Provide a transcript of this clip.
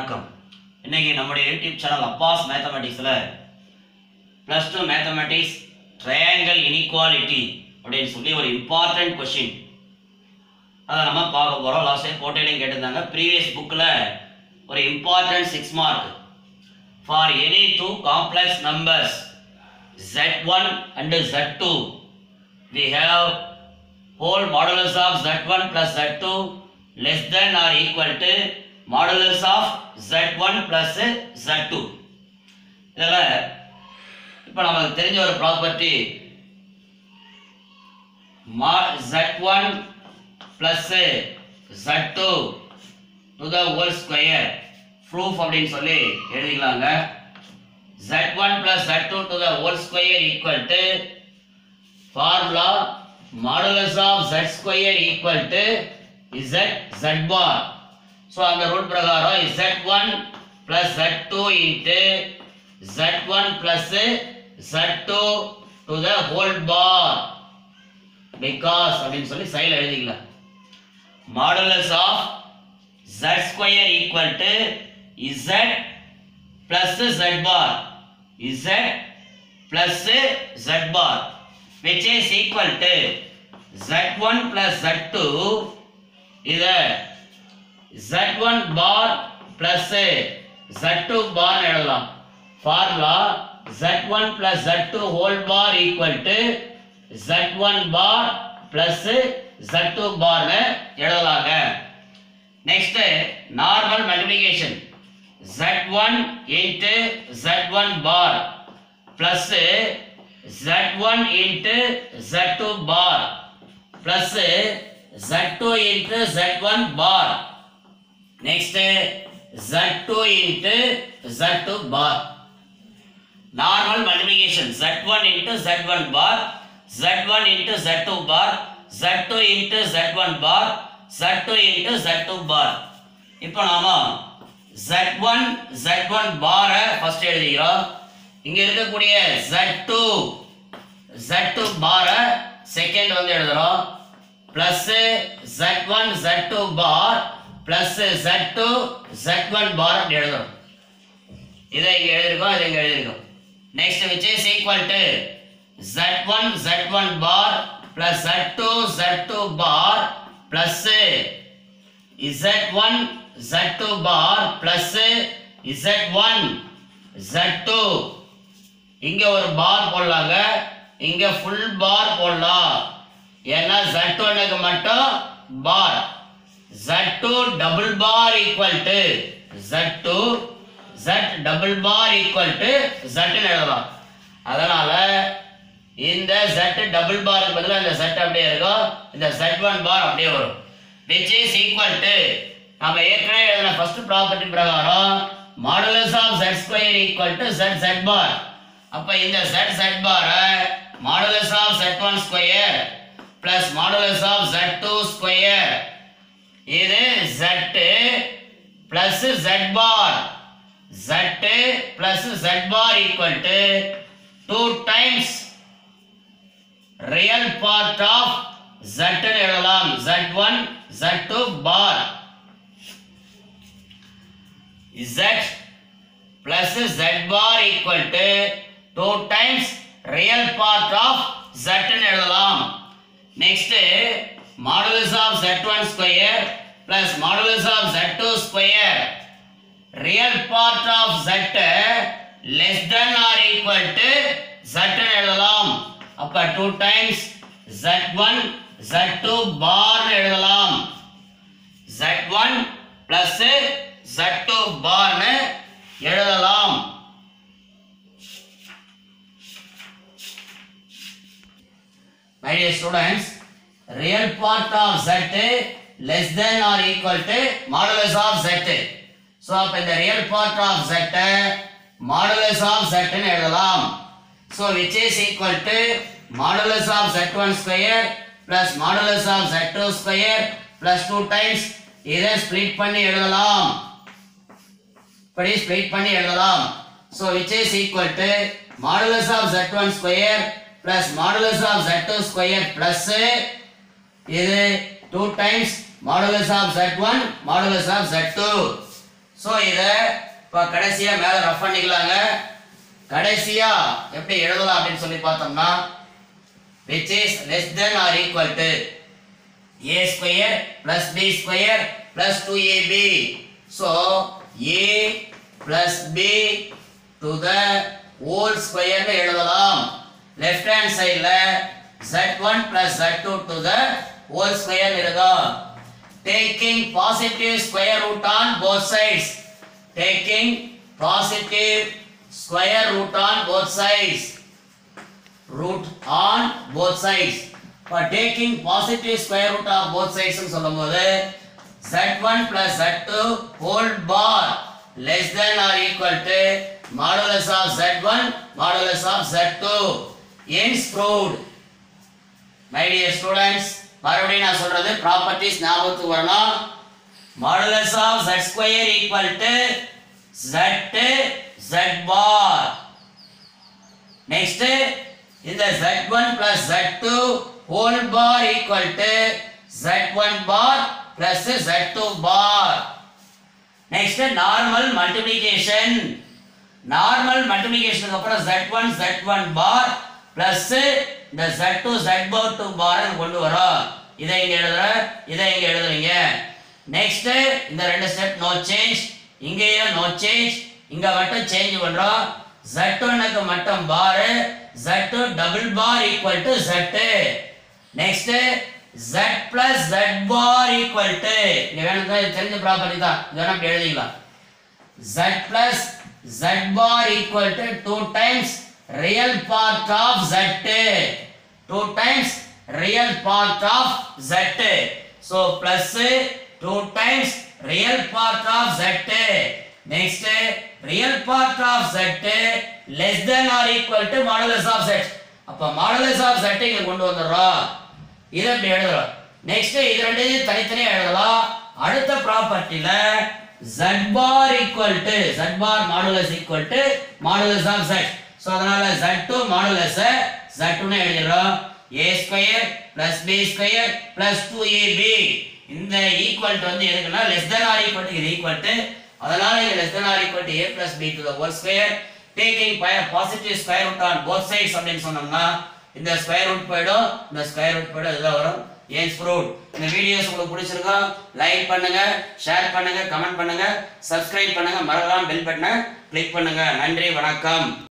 வணக்கம் இன்னைக்கு நம்முடைய யூடியூப் சேனல் அப்பாஸ் மேத்தமெட்டிக்ஸில் plus two mathematics triangle inequality அப்படின்னு சொல்லி ஒரு இம்பார்ட்டன்ட் கொஷின் அதை நம்ம பார்க்க போகிறோம் லாஸ்ட் டைம் போட்டியிலையும் கேட்டிருந்தாங்க ப்ரீவியஸ் புக்கில் ஒரு important six mark for any two complex numbers Z1 and Z2 we have whole modulus of Z1 plus Z2 less than or equal to modulus of Z1 plus Z2 இதில் இப்போ நமக்கு தெரிஞ்ச ஒரு property மா Z1 plus Z2 to the whole square proof அப்படின்னு சொல்லி எழுதிக்கலாங்க Z1 plus Z2 to the whole square equal to formula modulus of Z square equal to Z Z bar. So அந்த ரூல் பிரகாரம் Z1 plus Z2 into Z1 plus Z2 to the whole bar because அப்படின்னு சொல்லி சைடில் எழுதிக்கலாம் modulus of Z square equal to Z plus Z bar Z plus Z bar which is equal to Z1 plus Z2 இது Z1 bar plus Z2 bar எழுதலாம் formula Z1 plus Z2 whole bar equal to Z1 bar plus Z2 bar னு எழுதலாங்க next normal multiplication Z1 into Z1 bar plus Z1 into Z2 bar plus Z2 into Z1 bar next Z2 into Z2 bar normal multiplication Z1 into Z1 bar Z1 into Z2 bar Z2 into Z1 bar Z2 into Z2 bar இப்போ நாம Z1 Z1 பார first எழுதிக்கிறோம் இங்க இருக்கக்கூடிய Z2 Z2 பார second வந்து எழுதுறோம் plus Z1 Z2 bar plus Z2 Z1 பார் அப்படி எழுதுறோம் இதை இங்க எழுதிருக்கோம் இதை இங்க எழுதிருக்கோம் next which is equal to Z1 Z1 bar plus Z2 Z2 bar plus Z1 Z2 bar plus Z1 Z2 இங்க ஒரு பார் போடலாங்க இங்க ஃபுல் பார் போடலாம் ஏன்னா Z1 க்கு மட்டும் bar Z2 double bar equal to Z2 Z double bar equal to Z ன்னு எழுதலாம் அதனால இந்த Z டபுள் பாருக்கு பதிலா இந்த Z அப்படியே இருக்கும் இந்த Z1 பார் அப்படியே வரும் which is equal to நம்ம ஏற்கனவே எழுதின ஃபர்ஸ்ட் ப்ராப்பர்ட்டி பிரகாரம் modulus of z square equal to z z bar அப்ப இந்த z z பாரை modulus of z1 square plus modulus of z2 square இது z plus z bar z plus z bar equal to two times real part of z ன்னு எழுதலாம் z1 z2 bar z plus z bar equal to 2 times real part of z ன்னு எழுதலாம் next modulus of z1 square plus modulus of z2 square real part of z less than or equal to z ன்னு எழுதலாம் அப்ப 2 times z1 z2 bar ன்னு எழுதலாம் z1 plus Z2 பார்னு எழுதலாம் My dear students, real part of Z less than or equal to modulus of Z. So, அப்ப இந்த real part of Z modulus of Z ன்னு எழுதலாம். So, which is equal to modulus of Z1 square plus modulus of Z2 square plus 2 times இதை split பண்ணி எழுதலாம் இப்படி split பண்ணி எழுதலாம் so which is equal to modulus of Z one square plus modulus of Z two square plus இது two times modulus of Z one modulus of Z two so இதை இப்போ கடைசியாக மேலே ரஃப் பண்ணிக்கலாங்க கடைசியாக எப்படி எழுதலாம் அப்படின்னு சொல்லி பார்த்தோம்னா which is less than or equal to a square plus b square plus 2ab. So, a plus b to the whole square னு எழுதலாம் left hand sideல z1 plus z2 to the whole square னு இருக்கும் taking positive square root on both sides taking positive square root on both sides root on both sides for taking positive square root of both sides னு சொல்லும்போது z1 plus z2 whole bar less than or equal to modulus of z1 modulus of z2 hence proved my dear students மறுபடியும் நான் சொல்றது properties ஞாபகத்துக்கு வரணும் modulus of z square equal to z z bar Next, இந்த Z1 plus Z2 whole bar equal to Z1 bar plus Z2 bar. Next, normal multiplication. Normal multiplication அப்புறம் Z1 Z1 bar plus இந்த Z2 Z bar 2 bar னு கொண்டு வரோம் இதை இங்க எழுதுற இதை இங்க எழுதுறீங்க நெக்ஸ்ட் இந்த ரெண்டு ஸ்டெப் நோ சேஞ்ச் இங்கேயும் நோ சேஞ்ச் இங்க மட்டும் சேஞ்ச் பண்றோம் Z1க்கு மட்டும் bar Z2 double bar equal to Z next Z plus Z bar equal to இங்க வேணும் இது தெரிஞ்ச ப்ராப்பர்ட்டி தான் இது வேணா அப்படி எழுதிக்கலாம் Z plus Z bar equal to 2 times real part of Z 2 times real part of Z so plus 2 times real part of Z next real part of Z less than or equal to modulus of Z அப்ப modulus of Z இங்க கொண்டு வந்துடுறோம் இதை இப்படி எழுதுறோம் next இது ரெண்டையும் தனித்தனியா எழுதலாம் அடுத்த ப்ராப்பர்ட்டில z bar equal to z bar modulus equal to modulus of z so அதனால z2 modulus z2 னு எழுதிடுறோம் a square plus b square plus 2ab இந்த ஈக்குவல் வந்து எதுக்குன்னா less than or equal to இது ஈக்குவல் to அதனால இது less than or equal to a plus b to the whole square taking positive square root on both sides அப்படின்னு சொன்னோம்னா இந்த square root போயிடும் இந்த ஸ்கொயர் ரூட் போயிடும் இதுதான் வரும் ஏன்ஸ் ஃப்ரூட் இந்த வீடியோஸ் உங்களுக்கு பிடிச்சிருக்கா லைக் பண்ணுங்க ஷேர் பண்ணுங்க கமெண்ட் பண்ணுங்க சப்ஸ்கிரைப் பண்ணுங்க மறக்காம பெல் பட்டனை கிளிக் பண்ணுங்க நன்றி வணக்கம்